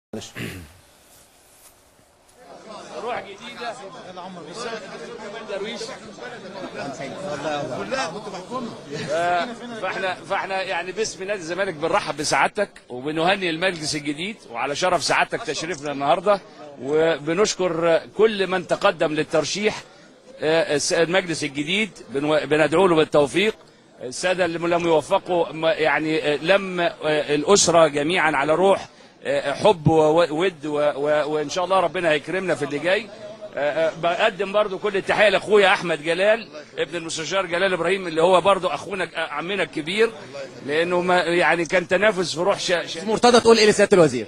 معلش روح جديده درويش آه، فاحنا فاحنا يعني باسم نادي الزمالك بنرحب بسعادتك وبنهني المجلس الجديد وعلى شرف سعادتك تشريفنا النهارده وبنشكر كل من تقدم للترشيح آه، الس- المجلس الجديد بنو- بندعو له بالتوفيق الساده اللي لم يوفقوا ما- يعني آه، لم آه، الاسره جميعا على روح آه، حب وود و- و- وان شاء الله ربنا هيكرمنا في اللي جاي آه، آه، بقدم برضو كل التحيه لاخويا احمد جلال ابن المستشار جلال ابراهيم اللي هو برضو اخونا آه، عمنا الكبير لانه ما يعني كان تنافس في روح شا... شا... مرتضى تقول ايه لسياده الوزير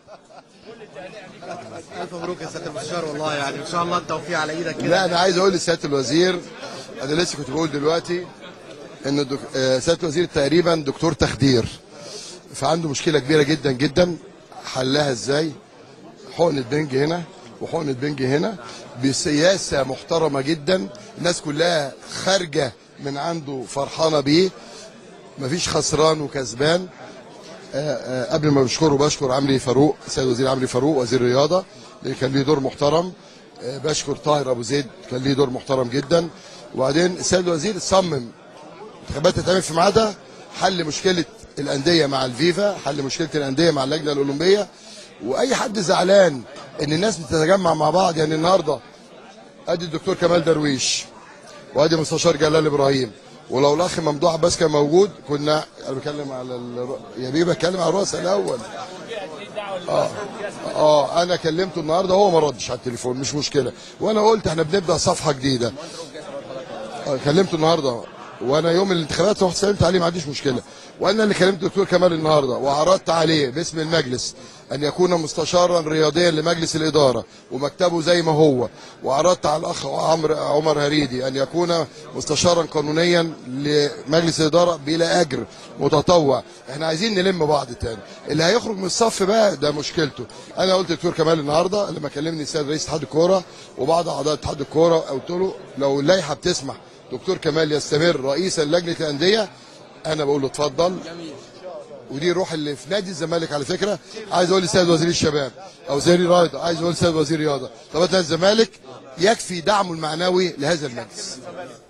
الف مبروك يا سياده المستشار والله يعني ان شاء الله التوفيق على ايدك كده لا انا عايز اقول لسياده الوزير انا لسه كنت بقول دلوقتي ان الدك... آه، سياده الوزير تقريبا دكتور تخدير فعنده مشكله كبيره جدا جدا حلها ازاي حقنه بنج هنا وحقنه بنج هنا بسياسه محترمه جدا الناس كلها خارجه من عنده فرحانه بيه مفيش خسران وكسبان آه، آه، قبل ما بشكره بشكر عمري فاروق السيد وزير عمري فاروق وزير الرياضه اللي كان ليه دور محترم آه، بشكر طاهر ابو زيد كان ليه دور محترم جدا وبعدين السيد الوزير صمم انتخابات تتعمل في ميعادها حل مشكله الانديه مع الفيفا حل مشكله الانديه مع اللجنه الاولمبيه واي حد زعلان ان الناس بتتجمع مع بعض يعني النهارده ادي الدكتور كمال درويش وادي المستشار جلال ابراهيم ولو الاخ ممدوح عباس كان موجود كنا انا بتكلم على ال... يا بيه بتكلم على الراس الاول اه اه انا كلمته النهارده هو ما ردش على التليفون مش مشكله وانا قلت احنا بنبدا صفحه جديده آه، كلمته النهارده وانا يوم الانتخابات رحت سلمت عليه ما عنديش مشكله وانا اللي كلمت الدكتور كمال النهارده وعرضت عليه باسم المجلس ان يكون مستشارا رياضيا لمجلس الاداره ومكتبه زي ما هو وعرضت على الاخ عمرو عمر هريدي ان يكون مستشارا قانونيا لمجلس الاداره بلا اجر متطوع احنا عايزين نلم بعض تاني اللي هيخرج من الصف بقى ده مشكلته انا قلت للدكتور كمال النهارده لما كلمني السيد رئيس اتحاد الكوره وبعض اعضاء اتحاد الكوره قلت له لو اللائحه بتسمح دكتور كمال يستمر رئيسا لجنه الانديه انا بقول له اتفضل ودي الروح اللي في نادي الزمالك على فكره عايز اقول للسيد وزير الشباب او وزير الرياضه عايز اقول للسيد وزير الرياضه طب نادي الزمالك يكفي دعمه المعنوي لهذا المجلس